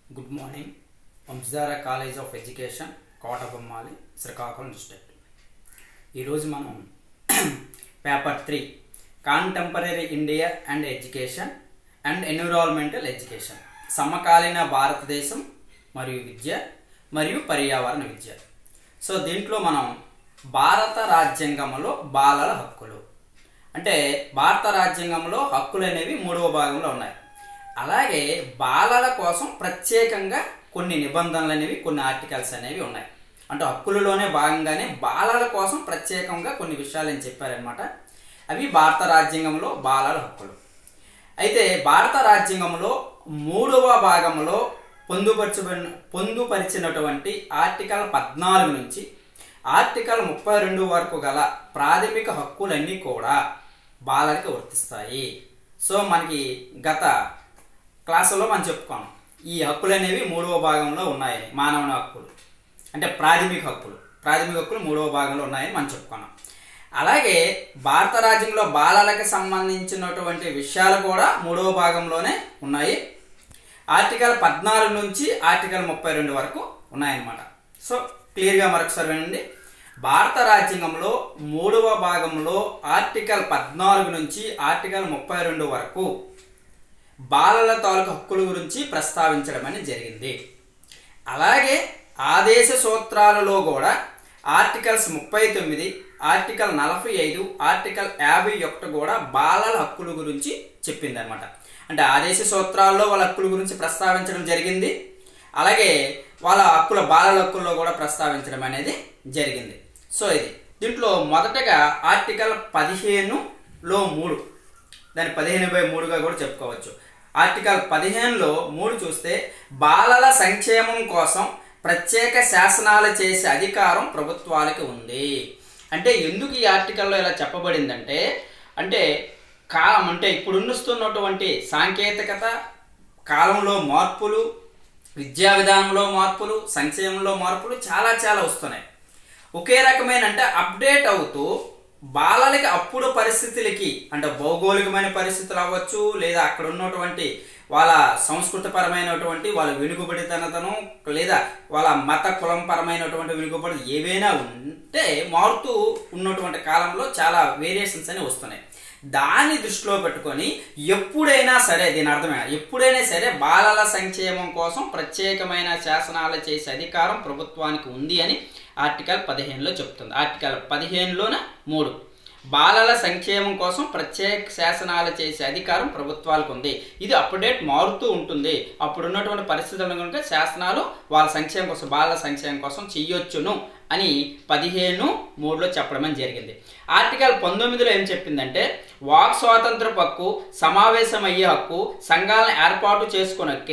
good morning Vamsadhara college of education Kotabommali Srikakulam district ఈరోజు మనం paper three contemporary India and education and environmental education సమకాలీన భారతదేశం మరియు విద్య మరియు పర్యావరణ విద్య సో దీంట్లో మనం భారత రాజ్యాంగంలో బాలల హక్కులు అంటే భారత రాజ్యాంగంలో హక్కులు అనేవి మూడవ భాగంలో ఉన్నాయి అలాగే బాలల కోసం ప్రత్యేకంగా కొన్ని నిబంధనలు అనేవి కొన్ని ఆర్టికల్స్ అనేవి ఉన్నాయి అంటే హక్కులలోనే భాగంగానే బాలల కోసం ప్రత్యేకంగా కొన్ని విషయాలు అని చెప్పారనమాట అవి భారత రాజ్యాంగంలో బాలల హక్కులు అయితే భారత రాజ్యాంగంలో మూడవ భాగంలో పొందుపరచబడిన పొందుపరిచినటువంటి ఆర్టికల్ పద్నాలుగు నుంచి ఆర్టికల్ ముప్పై రెండు వరకు గల ప్రాథమిక హక్కులన్నీ కూడా బాలలకి వర్తిస్తాయి సో మనకి గత క్లాసులో మనం చెప్పుకున్నాం ఈ హక్కులు అనేవి మూడవ భాగంలో ఉన్నాయని మానవుని హక్కులు అంటే ప్రాథమిక హక్కులు ప్రాథమిక హక్కులు మూడవ భాగంలో ఉన్నాయని మనం చెప్పుకున్నాం అలాగే భారత రాజ్యంలో బాలలకు సంబంధించినటువంటి విషయాలు కూడా మూడవ భాగంలోనే ఉన్నాయి ఆర్టికల్ పద్నాలుగు నుంచి ఆర్టికల్ ముప్పై రెండు వరకు ఉన్నాయన్నమాట సో క్లియర్గా మరొకసారి వినండి భారత రాజ్యాంగంలో మూడవ భాగంలో ఆర్టికల్ పద్నాలుగు నుంచి ఆర్టికల్ ముప్పై రెండు వరకు బాలల తాలూకు హక్కుల గురించి ప్రస్తావించడం అనేది జరిగింది అలాగే ఆదేశ సూత్రాలలో కూడా ఆర్టికల్స్ ముప్పై తొమ్మిది ఆర్టికల్ నలభై ఐదు ఆర్టికల్ యాభై ఒకటి కూడా బాలల హక్కుల గురించి చెప్పింది అనమాట అంటే ఆదేశ సూత్రాల్లో వాళ్ళ హక్కుల గురించి ప్రస్తావించడం జరిగింది అలాగే వాళ్ళ హక్కుల బాలల హక్కుల్లో కూడా ప్రస్తావించడం అనేది జరిగింది సో ఇది దీంట్లో మొదటగా ఆర్టికల్ పదిహేనులో మూడు దాన్ని పదిహేను బై మూడుగా కూడా చెప్పుకోవచ్చు ఆర్టికల్ పదిహేనులో మూడు చూస్తే బాలల సంక్షేమం కోసం ప్రత్యేక శాసనాలు చేసే అధికారం ప్రభుత్వాలకి ఉంది అంటే ఎందుకు ఈ ఆర్టికల్లో ఇలా చెప్పబడిందంటే అంటే కాలం అంటే ఇప్పుడున్నస్తున్నటువంటి సాంకేతికత కాలంలో మార్పులు విద్యా విధానంలో మార్పులు సంక్షేమంలో మార్పులు చాలా చాలా వస్తున్నాయి ఒకే రకమైన అంటే అప్డేట్ అవుతూ బాలలకి అప్పుడు పరిస్థితులకి అంటే భౌగోళికమైన పరిస్థితులు అవ్వచ్చు లేదా అక్కడ ఉన్నటువంటి వాళ్ళ సంస్కృతపరమైనటువంటి వాళ్ళ వెనుకబడితనతనం లేదా వాళ్ళ మత కులం పరమైనటువంటి వెనుకబడి ఏవైనా ఉంటే మారుతూ ఉన్నటువంటి కాలంలో చాలా వేరియేషన్స్ అనేవి వస్తున్నాయి దాన్ని దృష్టిలో పెట్టుకొని ఎప్పుడైనా సరే దీని అర్థమే ఎప్పుడైనా సరే బాలల సంక్షేమం కోసం ప్రత్యేకమైన శాసనాలు చేసే అధికారం ప్రభుత్వానికి ఉంది అని ఆర్టికల్ పదిహేనులో చెప్తుంది ఆర్టికల్ పదిహేనులోన మూడు బాలల సంక్షేమం కోసం ప్రత్యేక శాసనాలు చేసే అధికారం ప్రభుత్వాలకు ఉంది ఇది అప్డేట్ మారుతూ ఉంటుంది అప్పుడు ఉన్నటువంటి పరిస్థితులను కనుక శాసనాలు వాళ్ళ సంక్షేమం కోసం బాలల సంక్షేమం కోసం చెయ్యొచ్చును అని పదిహేను మూడులో చెప్పడం జరిగింది ఆర్టికల్ పంతొమ్మిదిలో ఏం చెప్పిందంటే వాక్ స్వాతంత్ర హక్కు సమావేశం అయ్యే హక్కు సంఘాలను ఏర్పాటు చేసుకునే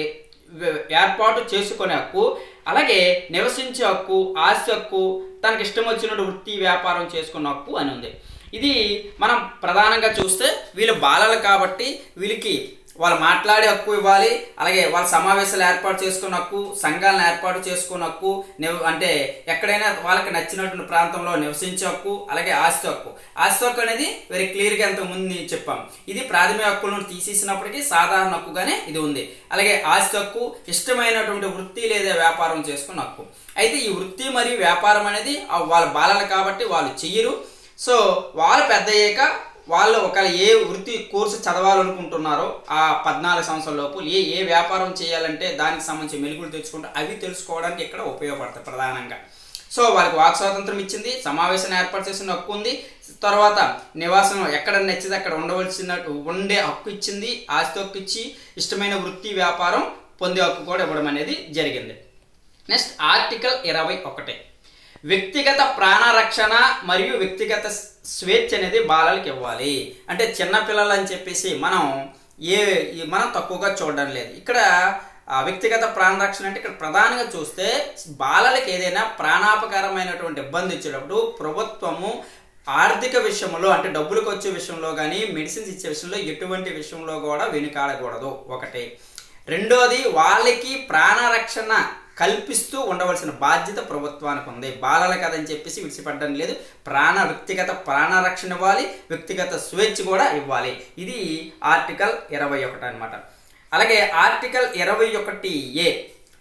ఏర్పాటు చేసుకునే హక్కు అలాగే నివసించే హక్కు ఆస్తి హక్కు తనకి ఇష్టం వచ్చినట్టు వృత్తి వ్యాపారం చేసుకున్న హక్కు అని ఉంది ఇది మనం ప్రధానంగా చూస్తే వీళ్ళు బాలలు కాబట్టి వీళ్ళకి వాళ్ళు మాట్లాడే హక్కు ఇవ్వాలి అలాగే వాళ్ళ సమావేశాలు ఏర్పాటు చేసుకున్న హక్కు సంఘాలను ఏర్పాటు చేసుకున్న హక్కు అంటే ఎక్కడైనా వాళ్ళకి నచ్చినటువంటి ప్రాంతంలో నివసించే హక్కు అలాగే ఆస్తి హక్కు ఆస్తి హక్కు అనేది వెరీ క్లియర్గా ఎంతకు ముందు చెప్పాం ఇది ప్రాథమిక హక్కులను తీసేసినప్పటికీ సాధారణ హక్కుగానే ఇది ఉంది అలాగే ఆస్తి హక్కు ఇష్టమైనటువంటి వృత్తి లేదా వ్యాపారం చేసుకున్న హక్కు అయితే ఈ వృత్తి మరియు వ్యాపారం అనేది వాళ్ళ బాలలు కాబట్టి వాళ్ళు చెయ్యరు సో వాళ్ళు పెద్ద అయ్యాక వాళ్ళు ఒకవేళ ఏ వృత్తి కోర్సు చదవాలనుకుంటున్నారో ఆ పద్నాలుగు సంవత్సరాల లోపు ఏ ఏ వ్యాపారం చేయాలంటే దానికి సంబంధించి మెలుగులు తెచ్చుకుంటే అవి తెలుసుకోవడానికి ఇక్కడ ఉపయోగపడతాయి ప్రధానంగా సో వాళ్ళకి వాక్ స్వాతంత్రం ఇచ్చింది సమావేశాన్ని ఏర్పాటు చేసిన హక్కు ఉంది తర్వాత నివాసం ఎక్కడ నచ్చితే అక్కడ ఉండవలసిన ఉండే హక్కు ఇచ్చింది ఆస్తి హక్కు ఇచ్చి ఇష్టమైన వృత్తి వ్యాపారం పొందే హక్కు కూడా ఇవ్వడం అనేది జరిగింది నెక్స్ట్ ఆర్టికల్ ఇరవై ఒకటి వ్యక్తిగత ప్రాణరక్షణ మరియు వ్యక్తిగత స్వేచ్ఛ అనేది బాలలకి ఇవ్వాలి అంటే చిన్నపిల్లలు అని చెప్పేసి మనం ఏ మనం తక్కువగా చూడడం లేదు ఇక్కడ వ్యక్తిగత ప్రాణరక్షణ అంటే ఇక్కడ ప్రధానంగా చూస్తే బాలలకి ఏదైనా ప్రాణాపకరమైనటువంటి ఇబ్బంది ఇచ్చేటప్పుడు ప్రభుత్వము ఆర్థిక విషయంలో అంటే డబ్బులకు వచ్చే విషయంలో కానీ మెడిసిన్స్ ఇచ్చే విషయంలో ఎటువంటి విషయంలో కూడా వెనుకాడకూడదు ఒకటి రెండోది వాళ్ళకి ప్రాణరక్షణ కల్పిస్తూ ఉండవలసిన బాధ్యత ప్రభుత్వానికి ఉంది బాలల కదని చెప్పేసి విడిచిపెట్టడం లేదు ప్రాణ వ్యక్తిగత ప్రాణరక్షణ ఇవ్వాలి వ్యక్తిగత స్వేచ్ఛ కూడా ఇవ్వాలి ఇది ఆర్టికల్ ఇరవై ఒకటి అనమాట అలాగే ఆర్టికల్ ఇరవై ఒకటి ఏ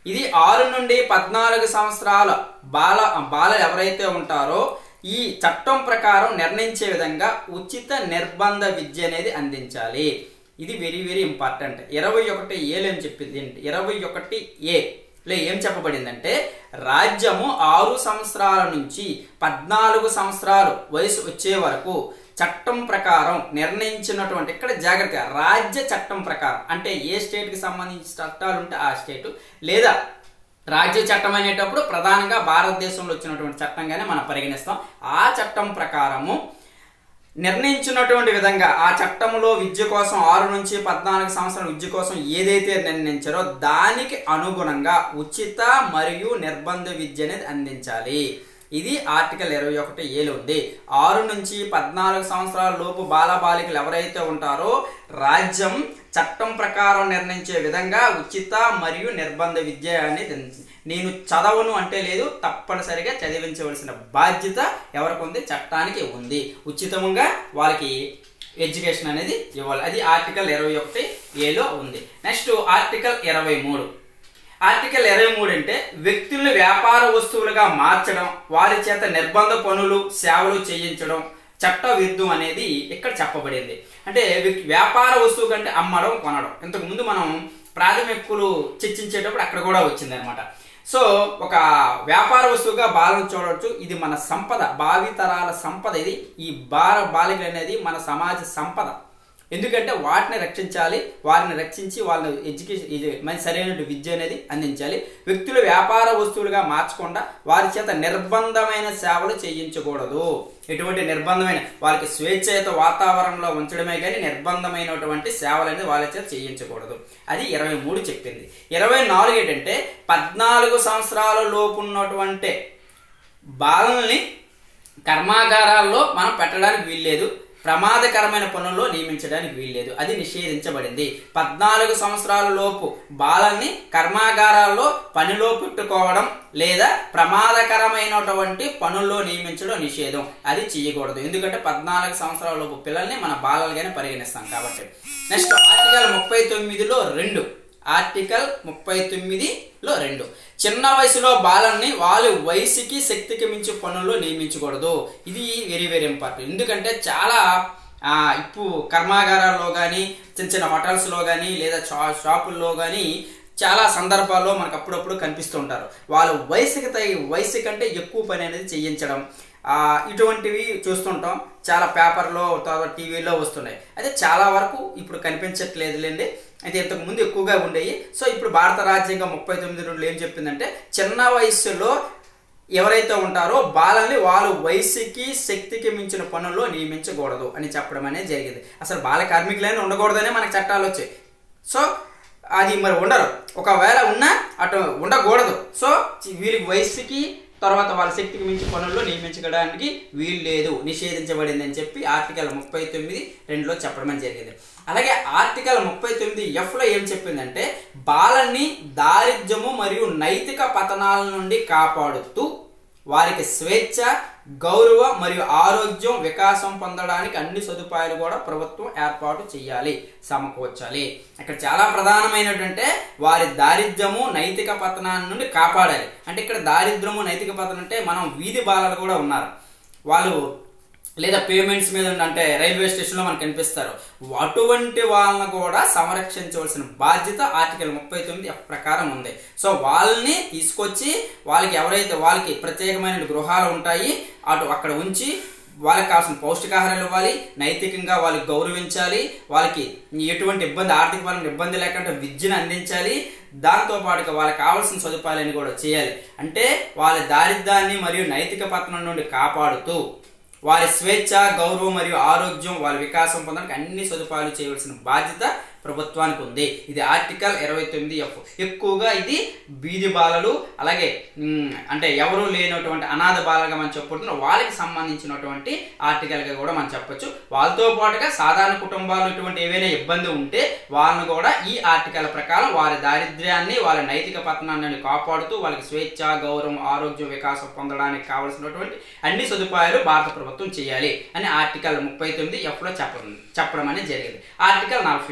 ఇది ఆరు నుండి పద్నాలుగు సంవత్సరాల బాల బాలలు ఎవరైతే ఉంటారో ఈ చట్టం ప్రకారం నిర్ణయించే విధంగా ఉచిత నిర్బంధ విద్య అనేది అందించాలి ఇది వెరీ వెరీ ఇంపార్టెంట్ ఇరవై ఒకటి ఏలు ఏం చెప్పింది ఇరవై ఒకటి ఏ లో ఏం చెప్పబడిందంటే రాజ్యము ఆరు సంవత్సరాల నుంచి పద్నాలుగు సంవత్సరాలు వయసు వచ్చే వరకు చట్టం ప్రకారం నిర్ణయించినటువంటి ఇక్కడ జాగ్రత్త రాజ్య చట్టం ప్రకారం అంటే ఏ స్టేట్కి సంబంధించిన చట్టాలు ఉంటే ఆ స్టేటు లేదా రాజ్య చట్టం అనేటప్పుడు ప్రధానంగా భారతదేశంలో వచ్చినటువంటి చట్టంగానే మనం పరిగణిస్తాం ఆ చట్టం ప్రకారము నిర్ణయించినటువంటి విధంగా ఆ చట్టంలో విద్య కోసం ఆరు నుంచి పద్నాలుగు సంవత్సరాల విద్య కోసం ఏదైతే నిర్ణయించారో దానికి అనుగుణంగా ఉచిత మరియు నిర్బంధ విద్య అనేది అందించాలి ఇది ఆర్టికల్ ఇరవై ఒకటి ఏలు ఉంది ఆరు నుంచి పద్నాలుగు సంవత్సరాల లోపు బాలబాలికలు ఎవరైతే ఉంటారో రాజ్యం చట్టం ప్రకారం నిర్ణయించే విధంగా ఉచిత మరియు నిర్బంధ విద్య అనేది నేను చదవను అంటే లేదు తప్పనిసరిగా చదివించవలసిన బాధ్యత ఎవరికి ఉంది చట్టానికి ఉంది ఉచితంగా వాళ్ళకి ఎడ్యుకేషన్ అనేది ఇవ్వాలి అది ఆర్టికల్ ఇరవై ఒకటి ఏలో ఉంది నెక్స్ట్ ఆర్టికల్ ఇరవై మూడు ఆర్టికల్ ఇరవై మూడు అంటే వ్యక్తుల్ని వ్యాపార వస్తువులుగా మార్చడం వారి చేత నిర్బంధ పనులు సేవలు చేయించడం చట్ట విరుద్ధం అనేది ఇక్కడ చెప్పబడింది అంటే వ్యక్- వ్యాపార వస్తువు కంటే అమ్మడం కొనడం ఇంతకు ముందు మనం ప్రాథమికులు చర్చించేటప్పుడు అక్కడ కూడా వచ్చింది అనమాట సో ఒక వ్యాపార వస్తువుగా బాలను చూడవచ్చు ఇది మన సంపద భావితరాల సంపద ఇది ఈ బాల బాలికలు అనేది మన సమాజ సంపద ఎందుకంటే వాటిని రక్షించాలి వారిని రక్షించి వాళ్ళని ఎడ్యుకేషన్ ఇది మంచి సరైన విద్య అనేది అందించాలి వ్యక్తులు వ్యాపార వస్తువులుగా మార్చకుండా వారి చేత నిర్బంధమైన సేవలు చేయించకూడదు ఎటువంటి నిర్బంధమైన వాళ్ళకి స్వేచ్ఛయుత వాతావరణంలో ఉంచడమే కానీ నిర్బంధమైనటువంటి సేవలు అనేది వాళ్ళ చేత చేయించకూడదు అది ఇరవై మూడు చెప్పింది ఇరవై నాలుగు ఏంటంటే పద్నాలుగు సంవత్సరాల లోపు ఉన్నటువంటి బాలల్ని కర్మాగారాల్లో మనం పెట్టడానికి వీల్లేదు ప్రమాదకరమైన పనుల్లో నియమించడానికి వీల్లేదు అది నిషేధించబడింది పద్నాలుగు సంవత్సరాల లోపు బాలల్ని కర్మాగారాల్లో పనిలో పెట్టుకోవడం లేదా ప్రమాదకరమైనటువంటి పనుల్లో నియమించడం నిషేధం అది చేయకూడదు ఎందుకంటే పద్నాలుగు సంవత్సరాల లోపు పిల్లల్ని మన బాలలుగానే పరిగణిస్తాం కాబట్టి నెక్స్ట్ ఆర్టికల్ ముప్పై తొమ్మిదిలో రెండు ఆర్టికల్ ముప్పై తొమ్మిదిలో రెండు చిన్న వయసులో బాలన్ని వాళ్ళ వయసుకి శక్తికి మించి పనుల్లో నియమించకూడదు ఇది వెరీ వెరీ ఇంపార్టెంట్ ఎందుకంటే చాలా ఆ, ఇప్పు కర్మాగారాల్లో కానీ చిన్న చిన్న హోటల్స్లో కానీ లేదా షా షాపుల్లో కానీ చాలా సందర్భాల్లో మనకు అప్పుడప్పుడు కనిపిస్తూ ఉంటారు వాళ్ళ వయసుకి తగి వయసు కంటే ఎక్కువ పని అనేది చేయించడం ఆ, ఇటువంటివి చూస్తుంటాం చాలా పేపర్లో తర్వాత టీవీలో వస్తున్నాయి అయితే చాలా వరకు ఇప్పుడు కనిపించట్లేదులేండి అయితే ఇంతకు ముందు ఎక్కువగా ఉండేవి సో ఇప్పుడు భారత రాజ్యాంగం ముప్పై తొమ్మిది రెండులో ఏం చెప్పిందంటే చిన్న వయస్సులో ఎవరైతే ఉంటారో బాలల్ని వాళ్ళ వయసుకి శక్తికి మించిన పనుల్లో నియమించకూడదు అని చెప్పడం అనేది జరిగింది అసలు బాల కార్మికులైనా ఉండకూడదనే మనకు చట్టాలు వచ్చాయి సో అది మరి ఉండరు ఒకవేళ ఉన్నా అటు ఉండకూడదు సో వీళ్ళకి వయసుకి తర్వాత వాళ్ళ శక్తికి మించి పనుల్లో నియమించడానికి వీలు లేదు నిషేధించబడింది అని చెప్పి ఆర్టికల్ ముప్పై తొమ్మిది రెండులో చెప్పడం అనేది జరిగింది అలాగే ఆర్టికల్ ముప్పై తొమ్మిది ఎఫ్లో ఏం చెప్పిందంటే బాలన్ని దారిద్ర్యము మరియు నైతిక పతనాల నుండి కాపాడుతూ వారికి స్వేచ్ఛ గౌరవం మరియు ఆరోగ్యం వికాసం పొందడానికి అన్ని సదుపాయాలు కూడా ప్రభుత్వం ఏర్పాటు చేయాలి సమకూర్చాలి ఇక్కడ చాలా ప్రధానమైనటువంటి వారి దారిద్ర్యము నైతిక పతనాన్ని నుండి కాపాడాలి అంటే ఇక్కడ దారిద్ర్యము నైతిక పతనం అంటే మనం వీధి బాలలు కూడా ఉన్నారు వాళ్ళు లేదా పేమెంట్స్ మీద ఉన్న- అంటే రైల్వే స్టేషన్లో మనకు కనిపిస్తారు అటువంటి వాళ్ళని కూడా సంరక్షించవలసిన బాధ్యత ఆర్టికల్ ముప్పై తొమ్మిది F ప్రకారం ఉంది సో వాళ్ళని తీసుకొచ్చి వాళ్ళకి ఎవరైతే వాళ్ళకి ప్రత్యేకమైన గృహాలు ఉంటాయి అటు అక్కడ ఉంచి వాళ్ళకి కావాల్సిన పౌష్టికాహారాలు ఇవ్వాలి నైతికంగా వాళ్ళకి గౌరవించాలి వాళ్ళకి ఎటువంటి ఇబ్బంది ఆర్థిక పరంగా ఇబ్బంది లేకుండా విద్యను అందించాలి దాంతో పాటుగా వాళ్ళకి కావాల్సిన సదుపాయాలని కూడా చేయాలి అంటే వాళ్ళ దారిద్ర్యాన్ని మరియు నైతిక పతనం నుండి కాపాడుతూ వారి స్వేచ్ఛ గౌరవం మరియు ఆరోగ్యం వాళ్ళ వికాసం పొందడానికి అన్ని సదుపాయాలు చేయవలసిన బాధ్యత ప్రభుత్వానికి ఉంది ఇది ఆర్టికల్ ఇరవై తొమ్మిది ఎఫ్ ఎక్కువగా ఇది బీది బాలలు అలాగే ఉమ్, అంటే ఎవరు లేనటువంటి అనాథ బాలలుగా మనం చెప్పుకుంటున్నాం వాళ్ళకి సంబంధించినటువంటి ఆర్టికల్గా కూడా మనం చెప్పొచ్చు వాళ్ళతో పాటుగా సాధారణ కుటుంబాలు ఇటువంటి ఏవైనా ఇబ్బంది ఉంటే వాళ్ళని కూడా ఈ ఆర్టికల్ ప్రకారం వారి దారిద్ర్యాన్ని వాళ్ళ నైతిక పతనాన్ని కాపాడుతూ వాళ్ళకి స్వేచ్ఛ గౌరవం ఆరోగ్యం వికాసం పొందడానికి కావలసినటువంటి అన్ని సదుపాయాలు భారత ప్రభుత్వం చేయాలి అని ఆర్టికల్ ముప్పై తొమ్మిది ఎఫ్లో చెప్పడం చెప్పడం అనేది జరిగింది ఆర్టికల్ నలభై ఐదు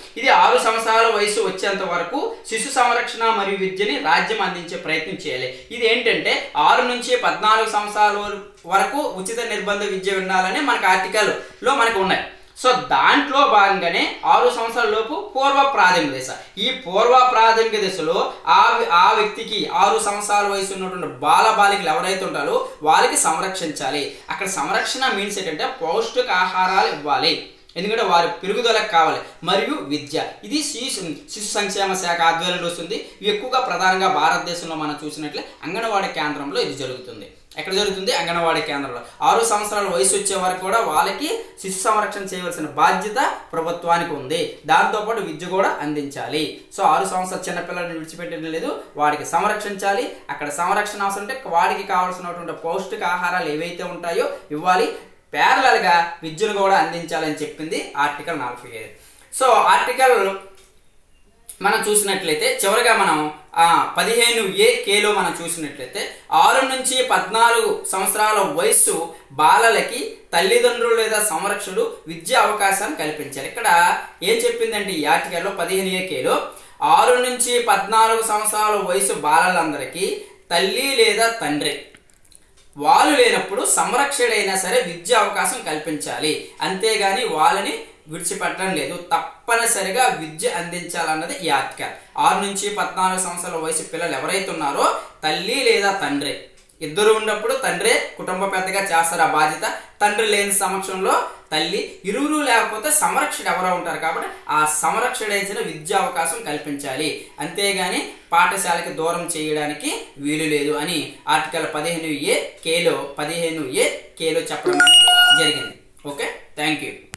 ఇది ఆరు సంవత్సరాల వయసు వచ్చేంత వరకు శిశు సంరక్షణ మరియు విద్యని రాజ్యం అందించే ప్రయత్నం చేయాలి ఇది ఏంటంటే ఆరు నుంచి పద్నాలుగు సంవత్సరాల వర- వరకు ఉచిత నిర్బంధ విద్య ఉండాలని మనకు ఆర్టికల్ లో మనకు ఉన్నాయి సో దాంట్లో భాగంగానే ఆరు సంవత్సరాల లోపు పూర్వ ప్రాథమిక దశ ఈ పూర్వ ప్రాథమిక దశలో ఆ వి- ఆ వ్యక్తికి ఆరు సంవత్సరాల వయసు ఉన్నటువంటి బాల బాలికలు ఎవరైతే ఉంటారో వాళ్ళకి సంరక్షించాలి అక్కడ సంరక్షణ మీన్స్ ఏంటంటే పౌష్టిక ఆహారాలు ఇవ్వాలి ఎందుకంటే వారి పెరుగుదలకు కావాలి మరియు విద్య ఇది శిశు శిశు సంక్షేమ శాఖ ఆధ్వర్యంలో వస్తుంది ఇవి ఎక్కువగా ప్రధానంగా భారతదేశంలో మనం చూసినట్లే అంగన్వాడీ కేంద్రంలో ఇది జరుగుతుంది ఎక్కడ జరుగుతుంది అంగన్వాడీ కేంద్రంలో ఆరు సంవత్సరాల వయసు వచ్చే వరకు కూడా వాళ్ళకి శిశు సంరక్షణ చేయవలసిన బాధ్యత ప్రభుత్వానికి ఉంది దాంతోపాటు విద్య కూడా అందించాలి సో ఆరు సంవత్సరాల చిన్నపిల్లల్ని విడిచిపెట్టడం లేదు వాడికి సంరక్షించాలి అక్కడ సంరక్షణ అవసరం అంటే వాడికి కావాల్సినటువంటి పౌష్టిక ఆహారాలు ఏవైతే ఉంటాయో ఇవ్వాలి ప్యారలల్గా విద్యను కూడా అందించాలని చెప్పింది ఆర్టికల్ నలభై ఐదు సో ఆర్టికల్ మనం చూసినట్లయితే చివరిగా మనం ఆ పదిహేను ఏ కేలో మనం చూసినట్లయితే ఆరు నుంచి పద్నాలుగు సంవత్సరాల వయస్సు బాలలకి తల్లిదండ్రులు లేదా సంరక్షకుడు విద్యా అవకాశాన్ని కల్పించారు ఇక్కడ ఏం చెప్పిందంటే ఈ ఆర్టికల్లో పదిహేను ఏ కేలో ఆరు నుంచి పద్నాలుగు సంవత్సరాల వయసు బాలలందరికీ తల్లి లేదా తండ్రి వాళ్ళు లేనప్పుడు సంరక్షకుడైనా సరే విద్యా అవకాశం కల్పించాలి అంతేగాని వాళ్ళని విడిచిపెట్టడం లేదు తప్పనిసరిగా విద్య అందించాలన్నది ఈ ఆర్టికల్ ఆరు నుంచి పద్నాలుగు సంవత్సరాల వయసు పిల్లలు ఎవరైతే ఉన్నారో తల్లి లేదా తండ్రి ఇద్దరు ఉన్నప్పుడు తండ్రే కుటుంబ పెద్దగా చేస్తారు ఆ బాధ్యత తండ్రి లేని సమక్షంలో తల్లి ఇరువురు లేకపోతే సంరక్షకుడు ఎవరో ఉంటారు కాబట్టి ఆ సంరక్షకుడైన విద్యా అవకాశం కల్పించాలి అంతేగాని పాఠశాలకి దూరం చేయడానికి వీలు లేదు అని ఆర్టికల్ పదిహేను ఏ కేలో పదిహేను ఏ కేలో చెప్పడం అనేది జరిగింది ఓకే థ్యాంక్ యూ